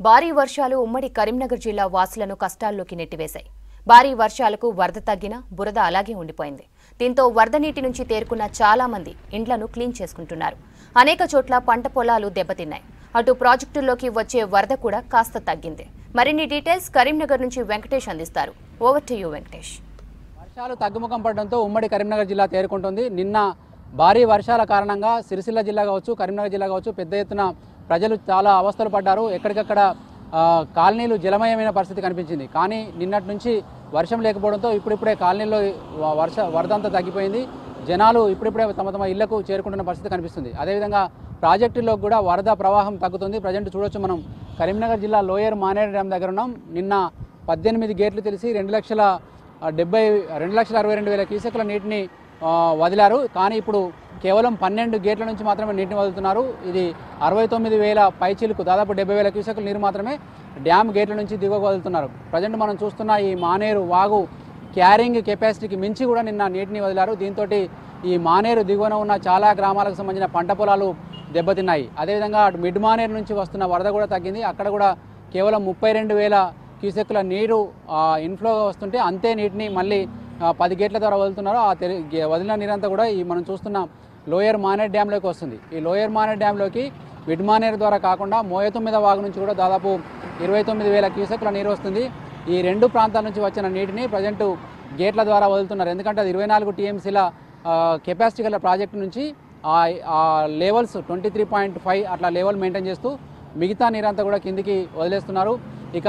భారీ వర్షాలు ఉమ్మడి కరీంనగర్ జిల్లా వాసులను కష్టాల్లోకి నెట్టివేశాయి భారీ వర్షాలకు వరద తగ్గినా బురద అలాగే ఉండిపోయింది దీంతో వరద నీటి నుంచి తేరుకున్న చాలా మంది ఇండ్లను క్లీన్ చేసుకుంటున్నారు అనేక చోట్ల పంట పొలాలు దెబ్బతిన్నాయి అటు ప్రాజెక్టుల్లోకి వచ్చే వరద కూడా కాస్త తగ్గింది మరిన్ని డీటెయిల్స్ కరీంనగర్ నుంచి వెంకటేష్ అందిస్తారు ఓవర్ టు యూ వెంకటేష్ వర్షాలు తగ్గుముఖం పడడంతో ఉమ్మడి కరీంనగర్ జిల్లా తేరుకుంటుంది నిన్న భారీ వర్షాల కారణంగా సిరిసిల్ల జిల్లా కావచ్చు కరీంనగర్ జిల్లా కావచ్చు పెద్ద ఎత్తున ప్రజలు చాలా అవస్థలు పడ్డారు ఎక్కడికక్కడ ఆ, కాలనీలు జలమయమైన పరిస్థితి కనిపించింది కానీ నిన్నటి నుంచి వర్షం లేకపోవడంతో ఇప్పుడిప్పుడే కాలనీలో వ- వర్ష వరద అంతా తగ్గిపోయింది జనాలు ఇప్పుడిప్పుడే తమ తమ ఇళ్లకు చేరుకుంటున్న పరిస్థితి కనిపిస్తుంది అదేవిధంగా ప్రాజెక్టుల్లో కూడా వరద ప్రవాహం తగ్గుతుంది ప్రజెంట్ చూడొచ్చు మనం కరీంనగర్ జిల్లా లోయర్ మానేరు డ్యామ్ దగ్గర ఉన్నాం నిన్న పద్దెనిమిది గేట్లు తెలిసి రెండు లక్షల ఆ, డెబ్బై రెండు లక్షల అరవై రెండు వేల క్యూసెక్ల నీటిని ఆ, వదిలారు కానీ ఇప్పుడు కేవలం పన్నెండు గేట్ల నుంచి మాత్రమే నీటిని వదులుతున్నారు ఇది అరవై తొమ్మిది వేల పైచీలకు దాదాపు డెబ్బై వేల క్యూసెక్ల నీరు మాత్రమే డ్యామ్ గేట్ల నుంచి దిగువకు వదులుతున్నారు ప్రజెంట్ మనం చూస్తున్న ఈ మానేరు వాగు క్యారింగ్ కెపాసిటీకి మించి కూడా నిన్న నీటిని వదిలారు దీంతో ఈ మానేరు దిగువన ఉన్న చాలా గ్రామాలకు సంబంధించిన పంట పొలాలు దెబ్బతిన్నాయి అదేవిధంగా అటు మిడ్ మానేరు నుంచి వస్తున్న వరద కూడా తగ్గింది అక్కడ కూడా కేవలం ముప్పై రెండు వేల క్యూసెక్ల నీరు ఆ, ఇన్ఫ్లోగా వస్తుంటే అంతే నీటిని మళ్ళీ ఆ, పది గేట్ల ద్వారా వదులుతున్నారు ఆ తెరి గే- వదిలిన నీరంతా కూడా ఈ మనం చూస్తున్న లోయర్ మానేర్ డ్యాంలోకి వస్తుంది ఈ లోయర్ మానేర్ డ్యాంలోకి మిడ్ మానేర్ ద్వారా కాకుండా మోయతొమ్మిద వాగు నుంచి కూడా దాదాపు ఇరవై తొమ్మిది వేల క్యూసెక్ల నీరు వస్తుంది ఈ రెండు ప్రాంతాల నుంచి వచ్చిన నీటిని ప్రజెంట్ గేట్ల ద్వారా వదులుతున్నారు ఎందుకంటే అది ఇరవై నాలుగు టీఎంసీల కెపాసిటీ గల ప్రాజెక్టు నుంచి ఆ ఆ levels twenty three point five అట్లా లెవెల్ మెయింటైన్ చేస్తూ మిగతా నీరంతా కూడా కిందికి వదిలేస్తున్నారు ఇక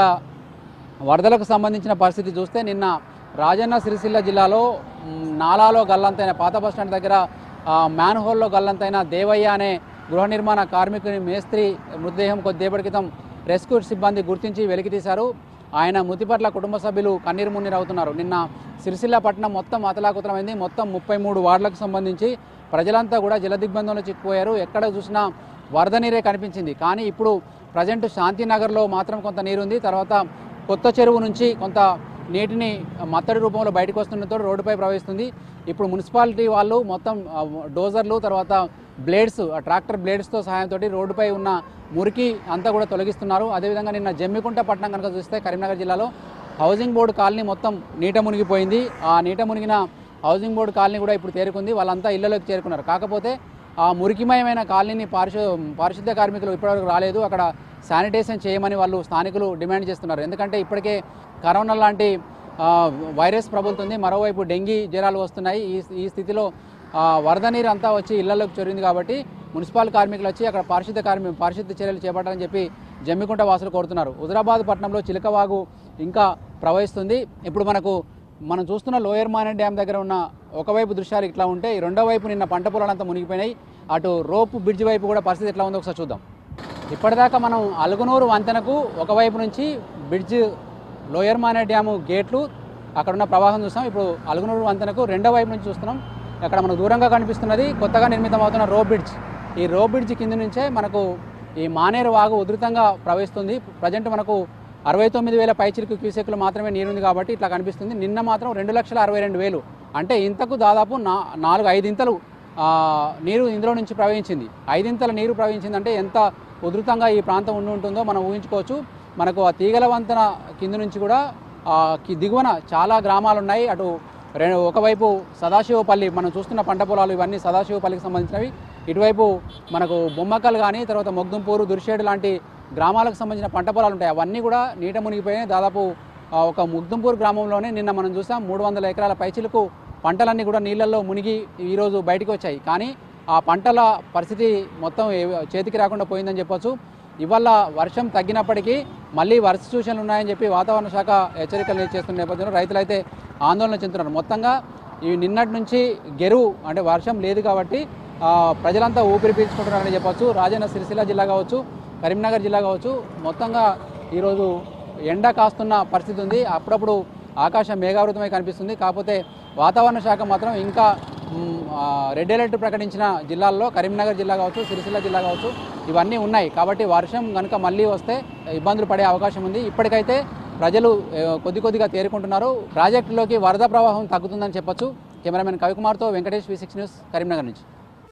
వరదలకు సంబంధించిన పరిస్థితి చూస్తే నిన్న రాజన్న సిరిసిల్ల జిల్లాలో మ్, నాలాలో గల్లంతైన పాత బస్ స్టాండ్ దగ్గర మ్యాన్ హోల్లో గల్లంతైన దేవయ్య అనే గృహ నిర్మాణ కార్మికుని మేస్త్రి మృతదేహం కొద్దిసేపటి క్రితం రెస్క్యూ సిబ్బంది గుర్తించి వెలికితీశారు ఆయన మృతి పట్ల కుటుంబ సభ్యులు కన్నీరు మున్నీరు అవుతున్నారు నిన్న సిరిసిల్ల పట్టణం మొత్తం అతలాకుతలమైంది మొత్తం ముప్పై మూడు వార్డులకు సంబంధించి ప్రజలంతా కూడా జలదిగ్బంధంలో చిక్కుపోయారు ఎక్కడ చూసినా వరద నీరే కనిపించింది కానీ ఇప్పుడు ప్రజెంట్ శాంతినగర్లో మాత్రం కొంత నీరుంది తర్వాత కొత్త చెరువు నుంచి కొంత నీటిని మత్తడి రూపంలో బయటకు వస్తుండటంతో రోడ్డుపై ప్రవహిస్తుంది ఇప్పుడు మున్సిపాలిటీ వాళ్ళు మొత్తం ఆ, డోజర్లు తర్వాత బ్లేడ్స్ ఆ ట్రాక్టర్ బ్లేడ్స్తో సహాయంతో రోడ్డుపై ఉన్న మురికి అంతా కూడా తొలగిస్తున్నారు అదేవిధంగా నిన్న జమ్మికుంట పట్టణం కనుక చూస్తే కరీంనగర్ జిల్లాలో హౌసింగ్ బోర్డు కాలనీ మొత్తం నీట మునిగిపోయింది ఆ నీట మునిగిన హౌసింగ్ బోర్డు కాలనీ కూడా ఇప్పుడు తేరుకుంది వాళ్ళంతా ఇళ్లలోకి చేరుకున్నారు కాకపోతే ఆ మురికిమయమైన కాలనీని పారిశు పారిశుద్ధ్య కార్మికులు ఇప్పటివరకు రాలేదు అక్కడ శానిటైజేషన్ చేయమని వాళ్ళు స్థానికులు డిమాండ్ చేస్తున్నారు ఎందుకంటే ఇప్పటికే కరోనా లాంటి ఆ, వైరస్ ప్రబలుతుంది మరోవైపు డెంగీ జ్వరాలు వస్తున్నాయి ఈ ఈ స్థితిలో ఆ, వరద నీరు అంతా వచ్చి ఇళ్లలోకి చొరింది కాబట్టి మున్సిపల్ కార్మికులు వచ్చి అక్కడ పారిశుద్ధ్య కార్మి పారిశుద్ధ్య చర్యలు చేపట్టాలని చెప్పి జమ్మికుంట వాసులు కోరుతున్నారు హుజరాబాద్ పట్టణంలో చిలకవాగు ఇంకా ప్రవహిస్తుంది ఇప్పుడు మనకు మనం చూస్తున్న లోయర్ మానే డ్యామ్ దగ్గర ఉన్న ఒకవైపు దృశ్యాలు ఇట్లా ఉంటే ఈ రెండో వైపు నిన్న పంట పొలాలంతా మునిగిపోయినాయి అటు రోప్ బ్రిడ్జ్ వైపు కూడా పరిస్థితి ఎట్లా ఉందో ఒకసారి చూద్దాం ఇప్పటిదాకా మనం అలుగునూరు వంతెనకు ఒకవైపు నుంచి బ్రిడ్జ్ లోయర్ మానే డ్యాము గేట్లు అక్కడ ఉన్న ప్రవాహం చూస్తాం ఇప్పుడు అలుగునూరు వంతెనకు రెండో వైపు నుంచి చూస్తున్నాం అక్కడ మనకు దూరంగా కనిపిస్తున్నది కొత్తగా నిర్మితం అవుతున్న రో బ్రిడ్జ్ ఈ రో బ్రిడ్జ్ కింద నుంచే మనకు ఈ మానేరు వాగు ఉధృతంగా ప్రవహిస్తుంది ప్రజెంట్ మనకు అరవై తొమ్మిది వేల పైచిలకు క్యూసెక్లు మాత్రమే నీరుంది కాబట్టి ఇట్లా కనిపిస్తుంది నిన్న మాత్రం రెండు లక్షల అరవై రెండు వేలు అంటే ఇంతకు దాదాపు నా నాలుగు ఐదింతలు ఆ, నీరు ఇందులో నుంచి ప్రవహించింది ఐదింతల నీరు ప్రవహించిందంటే ఎంత ఉధృతంగా ఈ ప్రాంతం ఉండి ఉంటుందో మనం ఊహించుకోవచ్చు మనకు ఆ తీగల వంతెన కింద నుంచి కూడా ఆ, కి- దిగువన చాలా గ్రామాలు ఉన్నాయి అటు రెండు ఒకవైపు సదాశివపల్లి మనం చూస్తున్న పంట పొలాలు ఇవన్నీ సదాశివపల్లికి సంబంధించినవి ఇటువైపు మనకు బొమ్మకల్ కానీ తర్వాత మొగ్దుంపూరు దుర్షేడు లాంటి గ్రామాలకు సంబంధించిన పంట పొలాలు ఉంటాయి అవన్నీ కూడా నీట మునిగిపోయినాయి దాదాపు ఆ, ఒక ముగ్దుంపూర్ గ్రామంలోనే నిన్న మనం చూసాం మూడు వందల ఎకరాల పైచిలకు పంటలన్నీ కూడా నీళ్ళల్లో మునిగి ఈరోజు బయటికి వచ్చాయి కానీ ఆ పంటల పరిస్థితి మొత్తం ఏ- చేతికి రాకుండా పోయిందని చెప్పొచ్చు ఇవాళ వర్షం తగ్గినప్పటికీ మళ్ళీ వర్ష సూచనలు ఉన్నాయని చెప్పి వాతావరణ శాఖ హెచ్చరికలు చేస్తున్న నేపథ్యంలో రైతులైతే ఆందోళన చెందుతున్నారు మొత్తంగా ఈ నిన్నటి నుంచి గెరువు అంటే వర్షం లేదు కాబట్టి ఆ, ప్రజలంతా ఊపిరి పీల్చుకుంటున్నారని చెప్పొచ్చు రాజన్న సిరిసిల్ల జిల్లా కావచ్చు కరీంనగర్ జిల్లా కావచ్చు మొత్తంగా ఈరోజు ఎండ కాస్తున్న పరిస్థితి ఉంది అప్పుడప్పుడు ఆకాశం మేఘావృతమై కనిపిస్తుంది కాకపోతే వాతావరణ శాఖ మాత్రం ఇంకా మ్, ఆ, రెడ్ అలర్ట్ ప్రకటించిన జిల్లాల్లో కరీంనగర్ జిల్లా కావచ్చు సిరిసిల్ల జిల్లా కావచ్చు ఇవన్నీ ఉన్నాయి కాబట్టి వర్షం కనుక మళ్ళీ వస్తే ఇబ్బందులు పడే అవకాశం ఉంది ఇప్పటికైతే ప్రజలు ఆ, కొద్ది కొద్దిగా తేరుకుంటున్నారు ప్రాజెక్టులోకి వరద ప్రవాహం తగ్గుతుందని చెప్పొచ్చు కెమెరామెన్ కవికుమార్తో Venkatesh V six news Karimnagar నుంచి